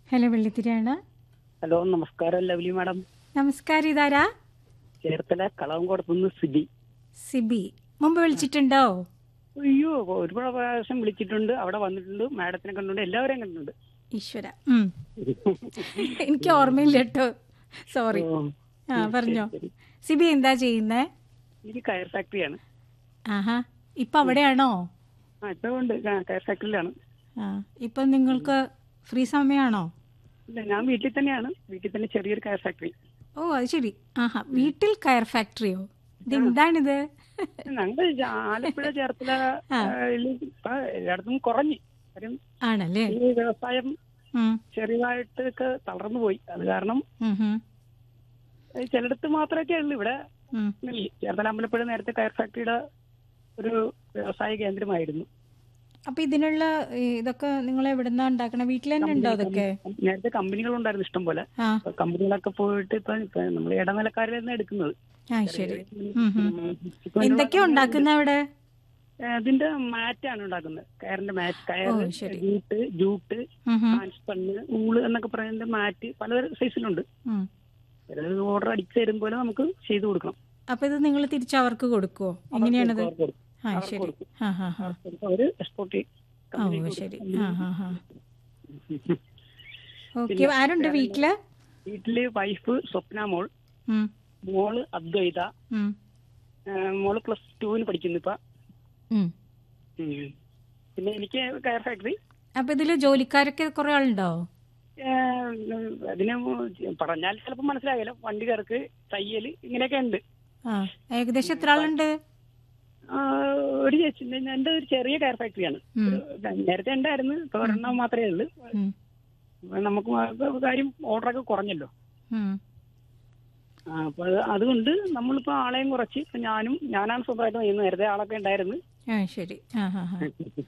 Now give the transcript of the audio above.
Hello വെള്ളിത്തിരിയാണ് hello നമസ്കാരം lovely madam നമസ്കാരം ഇതാരാ ചേർത്തല കളവങ്കോടത്തുനിന്ന് സിബി സിബി മുമ്പ് വിളിച്ചിട്ടുണ്ടോ അയ്യോ ഒരുപാട് പ്രാവശ്യം വിളിച്ചിട്ടുണ്ട് അവിടെ വന്നിട്ടുണ്ട് മാഡത്തിനെ കണ്ടിട്ടുണ്ട് എല്ലാവരെയും കണ്ടിട്ടുണ്ട് ഈശ്വര ഉം. എനിക്ക് ഓർമ്മയില്ല കേട്ടോ സോറി ഓ, ആ പറഞ്ഞോ ശരി. സിബി എന്താ ചെയ്യുന്നേ എനിക്ക് കയർ ഫാക്ടറിയാണ് ആഹാ ഇപ്പൊ അവിടെയാണോ ആ ഇപ്പൊ ഉണ്ട് ക- കയർ ഫാക്ടറിയിലാണ് ആ ഇപ്പൊ നിങ്ങൾക്ക് ഫ്രീ സമയമാണോ ഇല്ല ഞാൻ വീട്ടിൽ തന്നെയാണ് വീട്ടിൽ തന്നെ ചെറിയൊരു കയർ ഫാക്ടറി ഓ അത് ശരി ആഹാ വീട്ടിൽ കയർ ഫാക്ടറിയോ ഇതെന്താണിത് ഞങ്ങൾ ആലപ്പുഴ ചേർത്തല ആ. യില് ഇപ്പൊ എല്ലായിടത്തും കുറഞ്ഞു കാര്യം ആണല്ലേ ഈ വ്യവസായം ഉം, ചെറിയതായിട്ടൊക്കെ തളർന്നു പോയി അത് കാരണം ഉം, ഉം, ഏഹ് ചിലയിടത്ത് മാത്രമൊക്കെ ഉള്ളു ഇവിടെ ഉം. ഇല്ല. ചേർത്തല അമ്പലപ്പുഴ നേരത്തെ കയർ ഫാക്ടറിയുടെ ഒരു വ്യവസായ കേന്ദ്രമായിരുന്നു അപ്പൊ ഇതിനുള്ള ഈ, ഇതൊക്കെ നിങ്ങൾ എവിടുന്നാ ഉണ്ടാക്കണേ വീട്ടിൽ തന്നെ ഉണ്ടോ അതൊക്കെ നേരത്തെ കമ്പനികളുണ്ടായിരുന്നു ഇഷ്ടം പോലെ ആ അപ്പൊ കമ്പനികളൊക്കെ പോയിട്ട് ഇപ്പൊ ഇപ്പൊ നമ്മൾ ഇടനിലക്കാരിൽ നിന്ന് എടുക്കുന്നത് ആ ശരി ഉം, ഉം. ഇപ്പൊ എന്തൊക്കെയാ ഉണ്ടാക്കുന്ന അവിടെ ഏഹ് ഇതിന്റെ മാറ്റാണ് ഉണ്ടാക്കുന്നത് കയറിന്റെ മാറ്റ് കയർ ഓ, ശരി. ജൂട്ട് ജൂട്ട് ഉം, ഉം, ഹാൻസ്പണ്ണ് ഊള് എന്നൊക്കെ പറയുന്ന മാറ്റ് പല സൈസിലുണ്ട് ഉം. ഓർഡർ അടിച്ചു തരും പോലെ നമുക്ക് ചെയ്തു കൊടുക്കണം അപ്പൊ ഇത് നിങ്ങൾ തിരിച്ച് അവർക്ക് കൊടുക്കുവോ എങ്ങനെയാണത് അവർക്ക് കൊടുക്കും. ആ അവർക്ക് ശരി കൊടുക്കും. ആ ഹാ ഹാ അവർക്ക് അവര് എക്സ്പോർട്ട് ഓ ശരി ആ ഹാ ഹാ ഓക്കെ ആരുണ്ട് വീട്ടില് വീട്ടില് വൈഫ് സ്വപ്ന മോൾ ഉം, മോള് അദ്വൈത ഉം, ഏഹ് മോള് പ്ലസ് ടുവിന് പഠിക്കുന്നു ഇപ്പൊ ഉം. ഉം. പിന്നെ എനിക്ക് കയർ ഫാക്ടറി അപ്പൊ ഇതില് ജോലിക്കാരൊക്കെ കുറെ ആളുണ്ടോ ഏഹ് അതിന് പറഞ്ഞാൽ ചിലപ്പോൾ മനസ്സിലാകില്ല വണ്ടിക്കാർക്ക് തയ്യൽ ഇങ്ങനെയൊക്കെ ഉണ്ട് ആ ഏകദേശം എത്ര ആളുണ്ട് ആ, ഒരു ചേച്ചി എന്റെ ഒരു ചെറിയ കയർ ഫാക്ടറിയാണ് ഉം. ഒരു- നേരത്തെ ഉണ്ടായിരുന്നു ഇപ്പൊ ഒരെണ്ണം മാത്രമേ ഉള്ളൂ ഉം, അപ്പൊ നമുക്ക് ആ കാര്യം ഓർഡറൊക്കെ കുറഞ്ഞല്ലോ ഉം. ആ, അപ്പൊ അത് അതുകൊണ്ട് നമ്മളിപ്പോ ആളെയും കുറച്ച് ഇപ്പൊ ഞാനും ഞാനാണ് സ്വന്തമായിട്ട് ചെയ്യുന്നത് നേരത്തെ ആളൊക്കെ ഉണ്ടായിരുന്നു ആ ശരി ആ ഹാ ഹാ